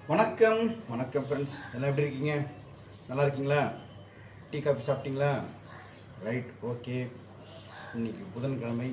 வணக்கம் வணக்கம் ஃப்ரெண்ட்ஸ் எல்லாம் எப்படி இருக்கீங்க நல்லா இருக்கீங்களா டீ காஃபி சாப்பிட்டீங்களா ரைட் ஓகே இன்னைக்கு புதன்கிழமை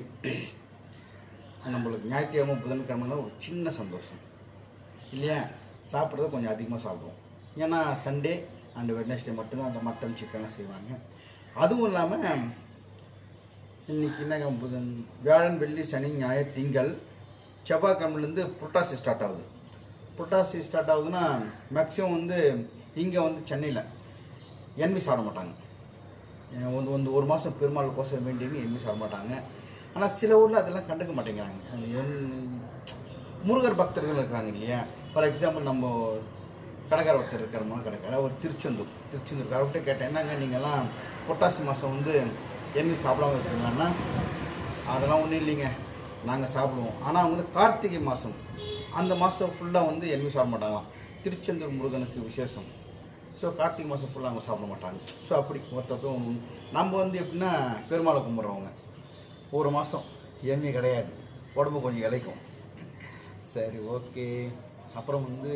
நம்மளுக்கு ஞாயிற்றுக்கிழமை புதன்கிழமைனா ஒரு சின்ன சந்தோஷம் இல்லையா சாப்பிட்றத கொஞ்சம் அதிகமாக சாப்பிடுவோம் ஏன்னா சண்டே அண்ட் வெட்னஸ்டே மட்டும்தான் அந்த மட்டன் சிக்கன்லாம் செய்வாங்க அதுவும் இல்லாமல் இன்னைக்கு என்ன புதன் வியாழன் வெள்ளி சனி ஞாயிறு திங்கள் செவ்வாய்க்கிழமைலேருந்து புரட்டாசி ஸ்டார்ட் ஆகுது புரட்டாசி ஸ்டார்ட் ஆகுதுன்னா மேக்ஸிமம் வந்து இங்கே வந்து சென்னையில் என்வி சாப்பிட மாட்டாங்க அஹ் வந்து வந்து ஒரு மாதம் பெருமாள் கோசம் வேண்டியவங்க என்வி சாப்பிட மாட்டாங்க ஆனால் சில ஊரில் அதெல்லாம் கண்டுக்க மாட்டேங்கிறாங்க அது என்- முருகர் பக்தர்கள் இருக்கிறாங்க இல்லையா ஃபார் எக்ஸாம்பிள் நம்ம கடைக்கார ஒருத்தர் இருக்கிறோமா கடைக்கார ஒரு திருச்செந்தூர் திருச்செந்தூர் அவர்கிட்ட கேட்டேன் என்னங்க நீங்கள்லாம் புரட்டாசி மாதம் வந்து எண்ணி சாப்பிடாம இருக்கீங்களான்னா அதெல்லாம் ஒன்றும் இல்லைங்க நாங்கள் சாப்பிடுவோம் ஆனால் வந்து கார்த்திகை மாதம் அந்த மாதம் ஃபுல்லாக வந்து எண்ணி சாப்பிட மாட்டாங்களாம் திருச்செந்தூர் முருகனுக்கு விசேஷம் ஸோ கார்த்திகை மாதம் ஃபுல்லாக அவங்க சாப்பிட மாட்டாங்க ஸோ அப்படி ஒருத்தருக்கும் நம்ம வந்து எப்படின்னா பெருமாளை கும்பிட்றவங்க ஒரு மாதம் எண்ணெய் கிடையாது உடம்பு கொஞ்சம் இளைக்கும் சரி ஓகே அப்புறம் வந்து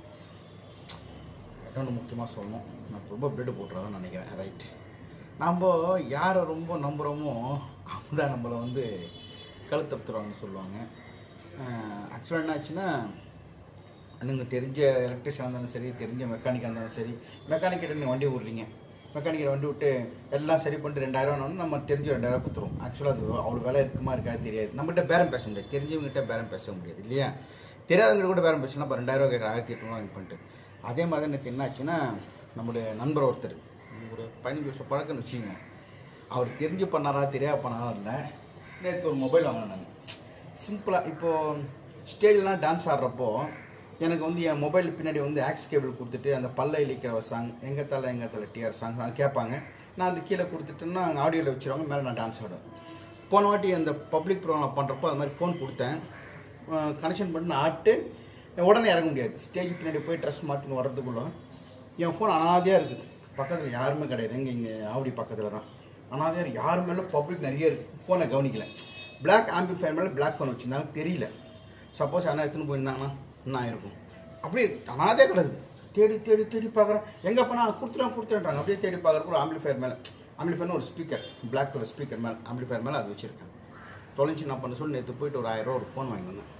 இன்னொன்று முக்கியமாக சொல்லணும் நான் ரொம்ப பிளட் போட்டுறதான் நினைக்கிறேன் ரைட் நம்ம யாரை ரொம்ப நம்புகிறோமோ அவங்க தான் நம்மளை வந்து கழுத்தப்படுத்துறாங்கன்னு சொல்லுவாங்க ஆக்சுவலாக என்ன ஆச்சுன்னா நீங்கள் தெரிஞ்ச எலக்ட்ரிஷியனாக இருந்தாலும் சரி தெரிஞ்ச மெக்கானிக்காக இருந்தாலும் சரி மெக்கானிக் கிட்ட நீங்கள் வண்டி விட்றீங்க மெக்கானிக்கிட்ட வண்டி விட்டு எல்லாம் சரி பண்ணிட்டு ரெண்டாயிரம் நம்ம தெரிஞ்ச ரெண்டாயிரம் கொடுத்துருவோம் ஆக்சுவலாக அது அவ்வளோ விலை இருக்குமா இருக்காது தெரியாது நம்மகிட்ட பேரம் பேச முடியாது தெரிஞ்சவங்ககிட்ட பேரம் பேச முடியாது இல்லையா தெரியாதவங்க கூட பேரம் பேசணும் இப்போ ரெண்டாயிரம் கேட்குற ஆயிரத்தி எட்நூறுவா வாங்கி பண்ணிட்டு அதே மாதிரி எனக்கு என்ன ஆச்சுன்னா நம்முடைய நண்பர் ஒருத்தர் ஒரு பதினஞ்சு வருஷம் பழக்கம்னு வச்சுங்க அவர் தெரிஞ்சு பண்ணாரா தெரியாத பண்ணாரா இல்லை நேற்று ஒரு மொபைல் வாங்கினேன் நான் சிம்பிளாக இப்போது ஸ்டேஜ்லாம் டான்ஸ் ஆடுறப்போ எனக்கு வந்து என் மொபைல் பின்னாடி வந்து ஆக்ஸ் கேபிள் கொடுத்துட்டு அந்த பல்ல இழிக்கிற சாங் எங்கள் தலை எங்கள் தலை டிஆர் சாங் கேட்பாங்க நான் அது கீழே கொடுத்துட்டேன்னா ஆடியோவில் வச்சுருவாங்க மேலே நான் டான்ஸ் ஆடுவேன் போன வாட்டி அந்த பப்ளிக் ப்ரோக்ராம் பண்ணுறப்போ அது மாதிரி ஃபோன் கொடுத்தேன் கனெக்ஷன் பண்ணி நான் ஆட்டு உடனே இறங்க முடியாது ஸ்டேஜ் பின்னாடி போய் ட்ரெஸ் மாற்றின்னு வர்றதுக்குள்ள என் ஃபோன் அனாதையாக இருக்குது பக்கத்தில் யாருமே கிடையாது எங்கே இங்கே ஆவடி பக்கத்தில் தான் அனாதையாக இருக்கு யார் மேலே பப்ளிக் நிறைய இருக்குது ஃபோனை கவனிக்கல பிளாக் ஆம்பிஃபயர் மேலே பிளாக் ஃபோன் வச்சுருந்தாங்க தெரியல சப்போஸ் யாரா எடுத்துன்னு போயிருந்தாங்கன்னா என்ன ஆயிருக்கும் அப்படியே அனாதே கிடக்குது தேடி தேடி தேடி பார்க்குறேன் எங்கே போனால் கொடுத்துலாம் கொடுத்துட்டாங்க அப்படியே தேடி பார்க்குறப்போ ஒரு ஆம்பிளிஃபயர் மேலே ஆம்பிளிஃபயர்னு ஒரு ஸ்பீக்கர் பிளாக் கலர் ஸ்பீக்கர் மேலே ஆம்பிளிஃபயர் மேலே அது வச்சுருக்கேன் தொலைஞ்சு நான் பண்ண சொல்லி நேற்று போயிட்டு ஒரு ஆயிரம் ரூபா ஒரு ஃபோன் வாங்கி வந்தேன்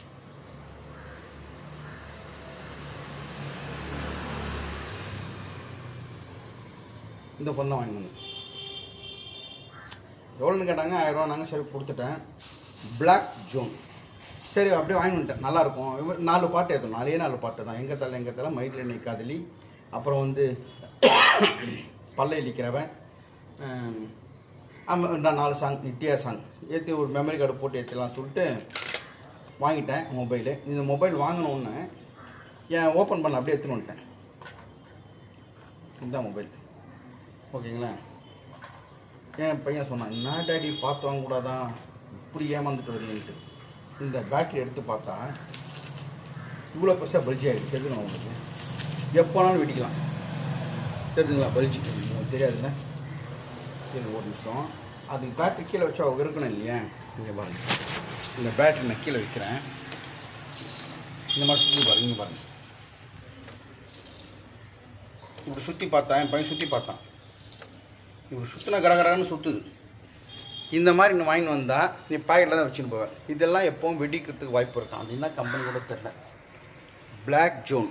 இந்த ஃபோன் தான் வாங்கி வந்தேன் எவ்வளோன்னு கேட்டாங்க ஆயிரம் ரூபா நாங்கள் சரி கொடுத்துட்டேன் பிளாக் ஜோன் சரி அப்படியே வாங்கி வந்துட்டேன் நல்லாயிருக்கும் இவர் நாலு பாட்டு ஏற்றணும் நாலே நாலு பாட்டு தான் எங்கள் தலை எங்கள் தலை மைதில நீ காதலி அப்புறம் வந்து பல்ல இழிக்கிறவன் ஆம், ஆமாம் நான் நாலு சாங் டிஆர் சாங் ஏற்றி ஒரு மெமரி கார்டு போட்டு ஏற்றலாம் சொல்லிட்டு வாங்கிட்டேன் மொபைலு இந்த மொபைல் வாங்கினோன்னே ஏன் ஓப்பன் பண்ண அப்படியே எடுத்துன்னு வந்துட்டேன் இதுதான் மொபைல் ஓகேங்களா என் பையன் சொன்னான் என்ன டாடி பார்த்து வாங்கக்கூடாதான் இப்படி ஏமாந்துட்டு வரீங்கன்ட்டு இந்த பேட்டரி எடுத்து பார்த்தா இவ்வளோ பெருசாக பல்ஜி ஆகிடுது தெரியுதுங்களா உங்களுக்கு எப்போனாலும் வெடிக்கலாம் தெரியுதுங்களா பல்ஜி உங்களுக்கு தெரியாதுல்ல சரி ஒரு நிமிஷம் அது பேட்டரி கீழே வச்சா இருக்கணும் இல்லையா இங்கே பாருங்க இந்த பேட்டரி நான் கீழே வைக்கிறேன் இந்த மாதிரி சுற்றி பாருங்க இங்கே பாருங்க இப்படி சுற்றி பார்த்தா என் பையன் சுற்றி பார்த்தான் இப்படி சுற்றின கடகடன்னு சுற்றுது இந்த மாதிரி நீ வாங்கிட்டு வந்தால் நீ பாக்கெட்டில் தான் வச்சுன்னு போவேன் இதெல்லாம் எப்போவும் வெடிக்கிறதுக்கு வாய்ப்பு இருக்கும் அது என்ன கம்பெனி கூட தெரில பிளாக் ஜோன்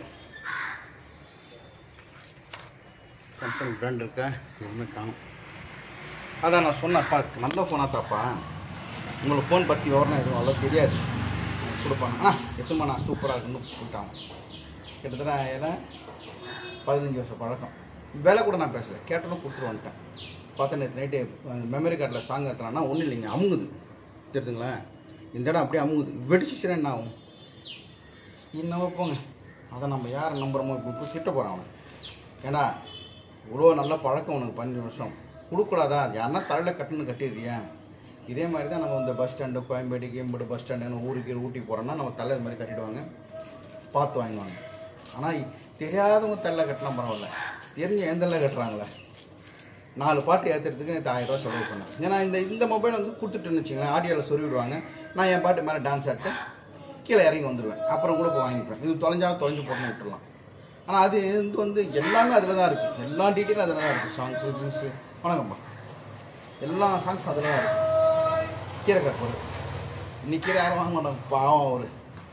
கம்பெனி பிராண்ட் இருக்கா எதுவுமே காணும் அதான் நான் சொன்னேன்ப்பா நல்ல ஃபோனாக தாப்பா உங்களுக்கு ஃபோன் பற்றி விவரம் எதுவும் அவ்வளோ தெரியாது கொடுப்பாங்க ஆ எத்தனை நான் சூப்பராக இருக்குன்னு கொடுத்தாங்க கிட்டத்தட்ட ஏன்னா பதினஞ்சு வருஷம் பழக்கம் விலை கூட நான் பேசலை கேட்டனும் கொடுத்துட்டு வந்துட்டேன் பார்த்தா நேற்று நைட்டு மெமரி கார்டில் சாங் ஏற்றலாம்னா ஒன்றும் இல்லைங்க அமுங்குது தெரியுதுங்களா இந்த இடம் அப்படியே அமுங்குது வெடிச்சுச்சுன்னா என்ன ஆகும் என்னவோ போங்க அதை நம்ம யாரை நம்புகிறோமோ இப்போ இப்போ திட்ட போகிறான் அவன் ஏன்னா இவ்வளோ நல்ல பழக்கம் உனக்கு பதினஞ்சு வருஷம் கொடுக்கூடாதா யாருன்னா தலையில் கட்டணும் கட்டிடுறியா இதே மாதிரி தான் நம்ம இந்த பஸ் ஸ்டாண்டு கோயம்பேடு கேம்பேடு பஸ் ஸ்டாண்டு ஊருக்கு ஊட்டி போகிறோன்னா நம்ம தலை இது மாதிரி கட்டிடுவாங்க பார்த்து வாங்குவாங்க ஆனால் தெரியாதவங்க தள்ள கட்டினா பரவாயில்ல தெரிஞ்ச எந்த தள்ள கட்டுறாங்களே நாலு பாட்டு ஏற்றுறதுக்கு நேற்று ஆயிரம் ரூபா செலவு பண்ணேன் ஏன்னா இந்த இந்த மொபைல் வந்து கொடுத்துட்டுன்னு வச்சுங்களேன் ஆடியோவில் சொருவிடுவாங்க நான் என் பாட்டு மேலே டான்ஸ் ஆட்டு கீழே இறங்கி வந்துடுவேன் அப்புறம் கூட போய் வாங்கிப்பேன் இது தொலைஞ்சா தொலைஞ்சு போட்டு விட்டுறலாம் ஆனால் அது இது வந்து எல்லாமே அதில் தான் இருக்குது எல்லா டீட்டெயிலும் அதில் தான் இருக்குது சாங்ஸு கிங்ஸு வணக்கம்ப்பா எல்லா சாங்ஸும் அதில் தான் இருக்குது கீரை கற்பது இன்னைக்கு கீரை யாரும் வாங்க மாட்டாங்க பாவம் அவர்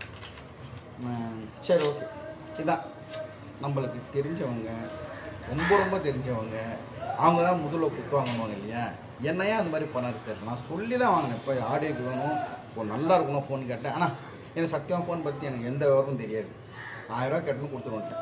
சரி ஓகே இதான் நம்மளுக்கு தெரிஞ்சவங்க ரொம்ப ரொம்ப தெரிஞ்சவங்க அவங்க தான் முதல்ல குத்து வாங்கணும் இல்லையா என்னையா அந்த மாதிரி பண்ண இருக்காரு நான் சொல்லி தான் வாங்கினேன் இப்போ ஆடியோக்கு வேணும் இப்போ நல்லா இருக்கணும் ஃபோன் கேட்டேன் ஆனால் எனக்கு சத்தியமாக ஃபோன் பற்றி எனக்கு எந்த விவரமும் தெரியாது ஆயிரரூவா கேட்டணும் கொடுத்துட்டு வந்துட்டேன்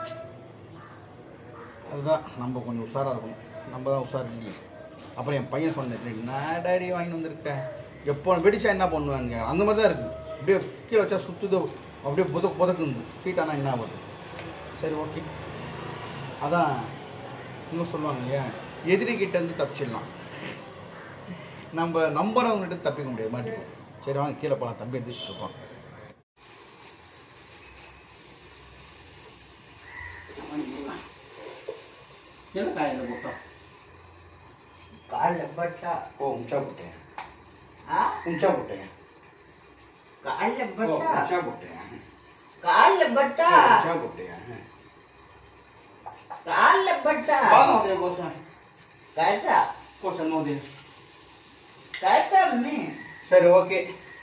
அதுதான் நம்ம கொஞ்சம் உஷாராக இருக்கணும் நம்ம தான் உஷார் இல்லையே அப்புறம் என் பையன் சொன்னேன் நான் டாடி வாங்கிட்டு வந்திருக்கேன் எப்போ வெடிச்சா என்ன பண்ணுவாங்க அந்த மாதிரி தான் இருக்குது அப்படியே கீழே வச்சா சுற்றுதோ அப்படியே புதக்கு புதக்குந்து ஹீட்டானா என்ன ஆகுது சரி ஓகே அதான் இன்னும் சொல்லுவாங்க இல்லையா எதிரி கிட்ட இருந்து தப்பிச்சிடலாம் நம்ம நம்புறவங்ககிட்ட தப்பிக்க முடியாது மாட்டிப்போம் சரி வாங்க கீழே போகலாம் தம்பி எந்திரிச்சு இருப்பான் என்ன காயில் போட்டோம் ಕಾಲ ಬಟ್ಟ ஓ முச்சா போட்டேன் ಆ முச்சா போட்டேன் ಕಾಲ ஓ ಬಟ್ಟ முச்சா போட்டேன் ಕಾಲ ಬಟ್ಟ முச்சா போட்டேன் ಕಾಲ ಬಟ್ಟ பாதம் அதே கோசம் ಕಾಯ್ತ கோசம் நோதி ಕಾಯ್ತ ಮೀ சரி ஓகே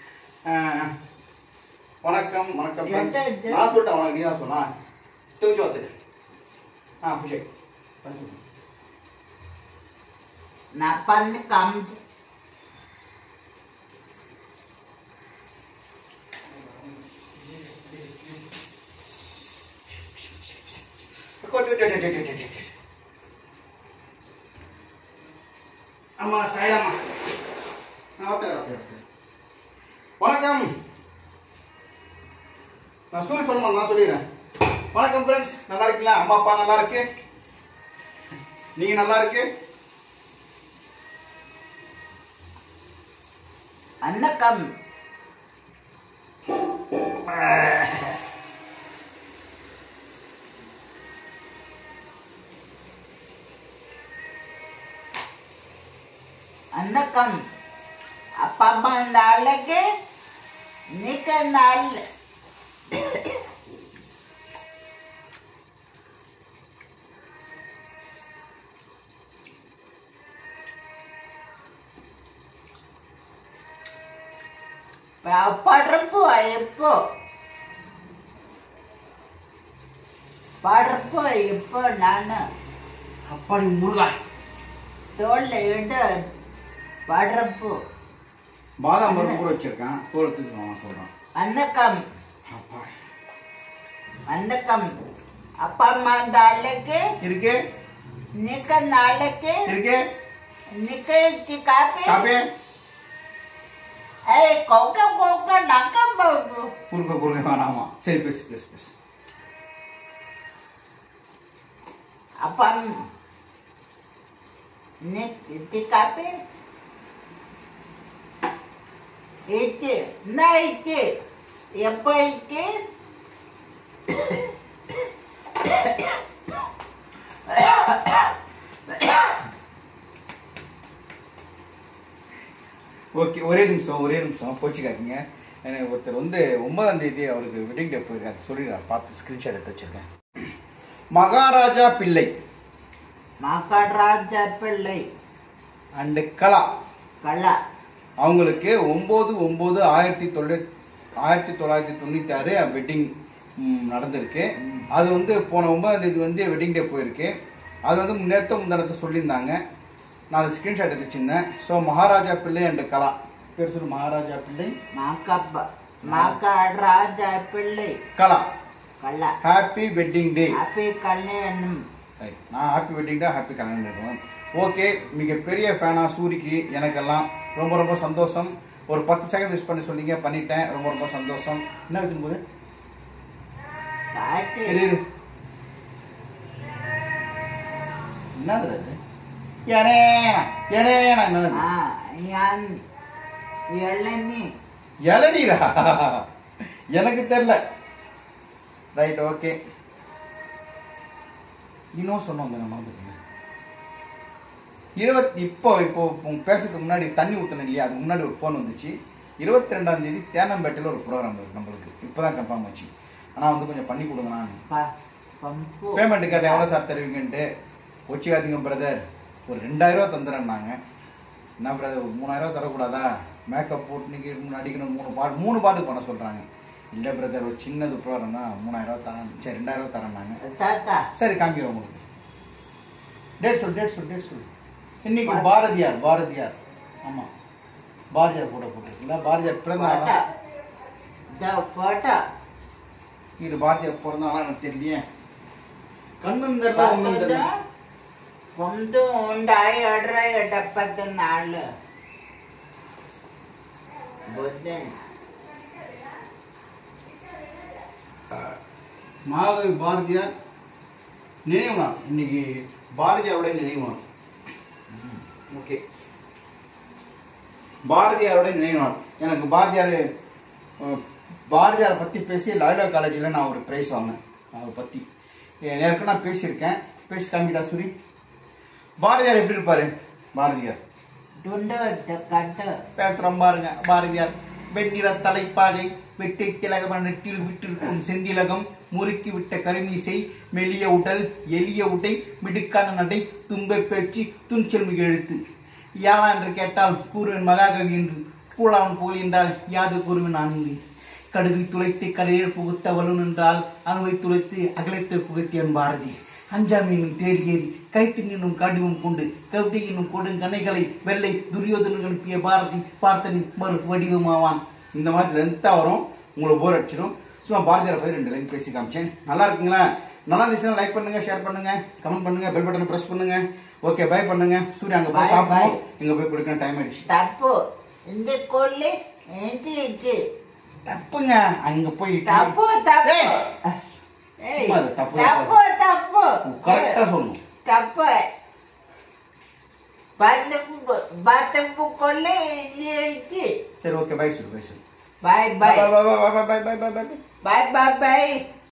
வணக்கம் வணக்கம் friends. என்ன இது? நான் சொல்லிட்டேன் உனக்கு நீ தான் சொன்னா தூக்கி வந்துடு ஆ புஜய் ನಾ ಪಂದ್ ಕಮ್ அம்மா சாயலாமா நான் ஓகே ஓகே ஓகே வணக்கம் நான் சூரிய சொல்லணும் நான் சொல்லிடுறேன் வணக்கம் ஃப்ரெண்ட்ஸ் நல்லா இருக்கீங்களா அம்மா அப்பா நல்லா இருக்கு நீங்க நல்லா இருக்கு ಅನ್ನ ಕಮ್ ಅನ್ನ ಕಮ್ ಅಪ್ಪ ಅಮ್ಮ ನಾಳೆಗೆ ನಿಕ ನಾಳೆ படுறப்போ எப்போ படுறப்போ எப்போ நான் அப்பாடி முருகா தோல்ல இடு படுறப்போ பாதாம் பருப்பு கூட வச்சிருக்கேன் தோல் தூக்கி நான் சொல்றேன் அன்னக்கம் அப்பா அன்னக்கம் அப்பா அம்மா நாளைக்கு இருக்கு நிக்க நாளைக்கு இருக்கு நிக்க காப்பி காப்பி ஏய் கொக்க கொக்க நக்கம் பாபு குறுக்க குறுக்க வேணாமா சரி பேசு பேசு பேசு அப்பம் நிக்க காப்பி இட்டு நான் இட்டு எப்போ இட்டு ஓகே ஒரே நிமிஷம் ஒரே நிமிஷம் கோச்சிக்காதீங்க எனக்கு ஒருத்தர் வந்து ஒன்பதாம் தேதி அவருக்கு வெட்டிங் டே போயிருக்காரு சொல்லிடுறேன் பார்த்து ஸ்கிரீன்ஷாட் எடுத்து வச்சிருக்கேன் மகாராஜா பிள்ளை மாக்காட்ராஜ பிள்ளை அண்டு கலா கலா அவங்களுக்கு ஒம்பது ஒம்பது ஆயிரத்தி தொள்ளாயிரத்தி ஆயிரத்தி தொள்ளாயிரத்தி தொண்ணூற்றி ஆறு வெட்டிங் நடந்திருக்கு அது வந்து போன ஒன்பதாம் தேதி வந்து வெட்டிங் டே போயிருக்கு அது வந்து நேற்று முந்தானத்தை சொல்லியிருந்தாங்க நான் அதை ஸ்க்ரீன்ஷாட் எடுத்து வச்சிருந்தேன் ஸோ மகாராஜா பிள்ளை அண்டு கலா பேர் சொல்லு மகாராஜா பிள்ளை மாக்கப்ப மாக்காட்ராஜ பிள்ளை Kala Kala happy wedding day happy கல்யாணம் ரைட் நான் ஹாப்பி வெட்டிங் டே ஹாப்பி கல்யாணம் பண்ணுவேன் ஓகே மிகப்பெரிய ஃபேனா சூரிக்கு எனக்கெல்லாம் ரொம்ப ரொம்ப சந்தோஷம் ஒரு பத்து செகண்ட் விஷ் பண்ணி சொன்னீங்க பண்ணிட்டேன் ரொம்ப ரொம்ப சந்தோஷம் என்ன வைக்கும்போது காட்டு இரு இரு என்னது அது எனேனா எனேனா என்னது ஆ யான் இளநீ இளநீரா எனக்கு தெரியல ரைட் ஓகே இன்னும் சொன்னோம் தானே மறந்துட்டீங்க இருபத்தி இப்போ இப்போ உங்க பேசுறதுக்கு முன்னாடி தண்ணி ஊற்றினேன் இல்லையா அதுக்கு முன்னாடி ஒரு ஃபோன் வந்துச்சு இருபத்தி ரெண்டாம் தேதி தேனம்பேட்டையில் ஒரு ப்ரோக்ராம் இருக்கு நம்மளுக்கு இப்போதான் கன்ஃபார்ம் ஆச்சு ஆனால் வந்து கொஞ்சம் பண்ணி கொடுங்கண்ணா ப- பம்பு பேமெண்ட் கேட்டேன் எவ்வளோ சார் தருவீங்கன்ட்டு வச்சுக்காதீங்க பிரதர் ஒரு ரெண்டாயிரம் ரூபா தந்துடுறேன்னாங்க என்ன பிரதர் ஒரு மூணாயிரம் ரூபா தரக்கூடாதா மேக்கப் போட்டு நிற்க மூணு அடிக்கணும் மூணு பாட்டு மூணு பாட்டுக்கு பண்ண சொல்கிறாங்க இல்லை பிரதர் ஒரு சின்னது ப்ரோக்ராம் தான் மூணாயிரம் ரூபா தரேன் சரி ரெண்டாயிரம் ரூபா தரேன்னாங்க தாத்தா சரி காமிக்கிறேன் உங்களுக்கு டேட் சொல் டேட் சொல் டேட் சொல் இன்னைக்கு பாரதியார் பாரதியார் ஆமாம் பாரதியார் போட்டோ போட்டிருக்கீங்களா பாரதியார் பிறந்த போட்டோ நாளா? இந்த போட்டோ இது பாரதியார் பிறந்த நாளா எனக்கு தெரியலையே கண்ணும் தெரியல ஒன்றும் தெரியல ಒಂದು ಉಂಡಾಯಿ ಅಡ್ರ ಎಪ್ಪತ್ತು ನಾಳು ಬುದ್ಧನ್ மாகவி பாரதியார் நினைவு நாள் இன்னைக்கு பாரதியாருடைய நினைவு நாள் ஓகே பாரதியாருடைய நினைவு நாள் எனக்கு பாரதியார் அஹ், பாரதியாரை பற்றி பேசி லாய்லா காலேஜில் நான் ஒரு ப்ரைஸ் வாங்கினேன் அதை பற்றி ஏற்கனவே நான் பேசியிருக்கேன் பேசி காமிக்கிட்டா சூரி பாரதியார் எப்படி இருப்பாரு பாரதியார் ಡುಂಡು ಕಟ್ಟು பேசுறோம் பாருங்க பாரதியார் வெண்ணிற தலைப்பாகை வெட்டை திலகம நெற்றில் விட்டிருக்கும் செந்திலகம் முறுக்கி விட்ட கருமீசை மெலிய உடல் எளிய உடை மிடுக்கான நடை தும்பை பேச்சு துணிச்சல் மிக எழுத்து யாரா என்று கேட்டால் கூறுவன் மகாகவி என்று கூழாவன் போல் என்றால் யாது கூறுவன் நான் என்று கடுகை துளைத்து கரையில் புகுத்த வலுன் என்றால் அணுவை துளைத்து அகலத்தை புகுத்தியன் பாரதி அஞ்சாமீனும் தேடி ஏறி கைத்து நின்னும் கடிமம் கொண்டு கவிதை என்னும் கொடுங்கனைகளை வெள்ளை துரியோதனன் அனுப்பிய பாரதி பார்த்தனின் மறு வடிவமாவான் இந்த மாதிரி லென்த்தாக வரும் உங்களுக்கு போர் அடிச்சிடும் சும்மா பாரதியாரை பற்றி ரெண்டு லைன் பேசி காமிச்சேன் நல்லா இருக்குங்களா நல்லா இருந்துச்சுன்னா லைக் பண்ணுங்க ஷேர் பண்ணுங்க கமெண்ட் பண்ணுங்க பெல் பட்டனை ப்ரெஸ் பண்ணுங்க ஓகே பை பண்ணுங்க சூர்யா அங்கே போய் Bye, சாப்பிடணும் bye. இங்கே போய் கொடுக்க டைம் ஆயிடுச்சு ತಪ್ಪು ಹಿಂದೆ ಕೊಳ್ಳಿ ಎಂಟಿ ಇಟ್ಟು தப்புங்க அங்கே போய் ತಪ್ಪು ತಪ್ಪು ಏಯ್! ಏಯ್, ಸುಮಾರು ತಪ್ಪು ತಪ್ಪು ತಪ್ಪು கரெக்டாக சொல்லணும் ತಪ್ಪು ಬಂದ ಬತ್ತಪ್ಪು ಕೊಳ್ಳಿ ಇಲ್ಲಿ ಐತಿ சரி ஓகே பை சொல்லு பை சொல்லு bye bye bye bye bye bye bye bye bye bye bye bye bye ಬಾಯ್